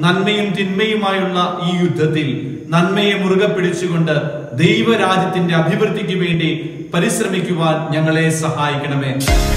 നന്മയും തിന്മയുമായുള്ള ഈ യുദ്ധത്തിൽ നന്മയെ മുറുകെ പിടിച്ചുകൊണ്ട് ദൈവരാജ്യത്തിന്റെ അഭിവൃദ്ധിക്ക് വേണ്ടി പരിശ്രമിക്കുവാൻ ഞങ്ങളെ സഹായിക്കണമേ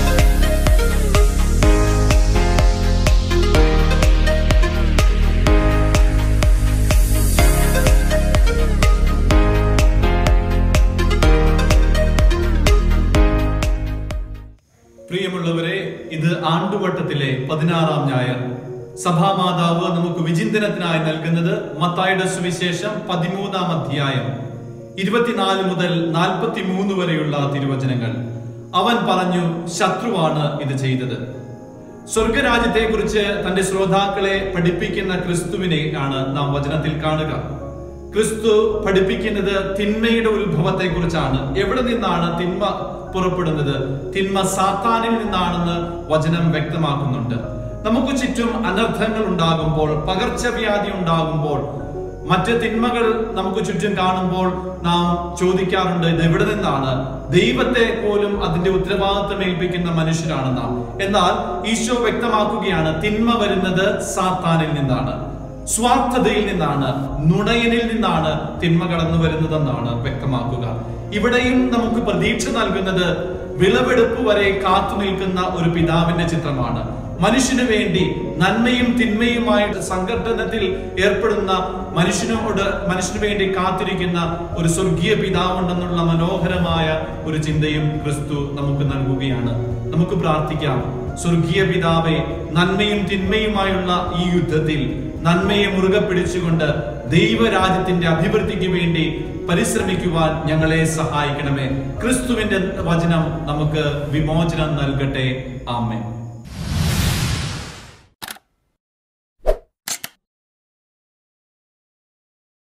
പ്രിയമുള്ളവരെ ഇത് ആണ്ടുവട്ടത്തിലെ പതിനാറാം ഞായർ സഭാമാതാവ് നമുക്ക് വിചിന്തനത്തിനായി നൽകുന്നത് മത്തായുടെ സുവിശേഷം പതിമൂന്നാം അധ്യായം ഇരുപത്തിനാല് മുതൽ നാൽപ്പത്തി മൂന്ന് വരെയുള്ള തിരുവചനങ്ങൾ അവൻ പറഞ്ഞു ശത്രുവാണ് ഇത് ചെയ്തത് സ്വർഗരാജ്യത്തെ കുറിച്ച് തന്റെ ശ്രോതാക്കളെ പഠിപ്പിക്കുന്ന ക്രിസ്തുവിനെ ആണ് നാം വചനത്തിൽ കാണുക ക്രിസ്തു പഠിപ്പിക്കുന്നത് തിന്മയുടെ ഉത്ഭവത്തെ കുറിച്ചാണ് എവിടെ നിന്നാണ് തിന്മ പുറപ്പെടുന്നത് തിന്മ സാത്താനിൽ നിന്നാണെന്ന് വചനം വ്യക്തമാക്കുന്നുണ്ട് നമുക്ക് ചുറ്റും അനർത്ഥങ്ങൾ ഉണ്ടാകുമ്പോൾ പകർച്ചവ്യാധി ഉണ്ടാകുമ്പോൾ മറ്റ് തിന്മകൾ നമുക്ക് ചുറ്റും കാണുമ്പോൾ നാം ചോദിക്കാറുണ്ട് ഇത് എവിടെ നിന്നാണ് ദൈവത്തെ പോലും അതിന്റെ ഉത്തരവാദിത്വം ഏൽപ്പിക്കുന്ന മനുഷ്യരാണ് നാം എന്നാൽ ഈശോ വ്യക്തമാക്കുകയാണ് തിന്മ വരുന്നത് സാത്താനിൽ നിന്നാണ് സ്വാർത്ഥതയിൽ നിന്നാണ് നുണയനിൽ നിന്നാണ് തിന്മ കടന്നു വരുന്നതെന്നാണ് വ്യക്തമാക്കുക ഇവിടെയും നമുക്ക് പ്രതീക്ഷ നൽകുന്നത് വിളവെടുപ്പ് വരെ കാത്തു നിൽക്കുന്ന ഒരു പിതാവിന്റെ ചിത്രമാണ് മനുഷ്യന് വേണ്ടി നന്മയും തിന്മയുമായിട്ട് സംഘട്ടനത്തിൽ ഏർപ്പെടുന്ന മനുഷ്യനോട് മനുഷ്യന് വേണ്ടി കാത്തിരിക്കുന്ന ഒരു സ്വർഗീയ പിതാവുണ്ടെന്നുള്ള മനോഹരമായ ഒരു ചിന്തയും ക്രിസ്തു നമുക്ക് നൽകുകയാണ് നമുക്ക് പ്രാർത്ഥിക്കാം സ്വർഗീയ പിതാവെ നന്മയും തിന്മയുമായുള്ള ഈ യുദ്ധത്തിൽ നന്മയെ മുറുകെ പിടിച്ചുകൊണ്ട് ദൈവരാജ്യത്തിന്റെ അഭിവൃദ്ധിക്ക് വേണ്ടി പരിശ്രമിക്കുവാൻ ഞങ്ങളെ സഹായിക്കണമേ ക്രിസ്തുവിന്റെ വചനം നമുക്ക് വിമോചനം നൽകട്ടെ ആമേ